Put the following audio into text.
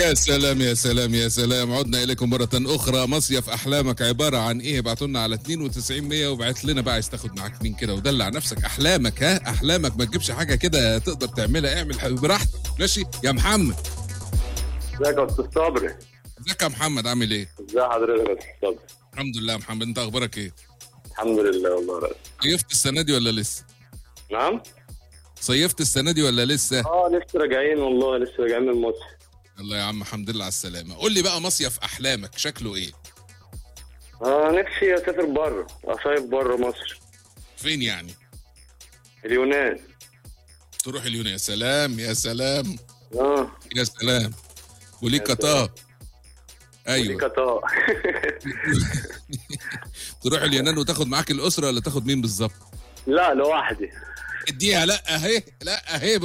يا سلام يا سلام يا سلام عدنا اليكم مره اخرى مصيف احلامك عباره عن ايه ابعتوا لنا على 92 100 وابعت لنا بقى عايز تاخد معاك مين كده ودلع نفسك احلامك ها احلامك ما تجيبش حاجه كده تقدر تعملها اعمل براحتك ماشي يا محمد ازيك يا استاذ صبري ازيك يا محمد عامل ايه ازي حضرتك يا استاذ صبري الحمد لله يا محمد انت اخبارك ايه الحمد لله والله رأس. صيفت السنه دي ولا لسه نعم صيفت السنه دي ولا لسه اه لسه راجعين والله لسه راجعين من مصر الله يا عم الحمد لله على السلامه قول لي بقى مصيف احلامك شكله ايه اه نفسي اسافر بره اصيف بره مصر فين يعني اليونان تروح اليونان يا سلام يا سلام اه يا سلام وليك يا قطار دي ايوه قطار تروح اليونان وتاخد معاك الاسره ولا تاخد مين بالظبط لا لوحدي اديها لا اهي لا اهي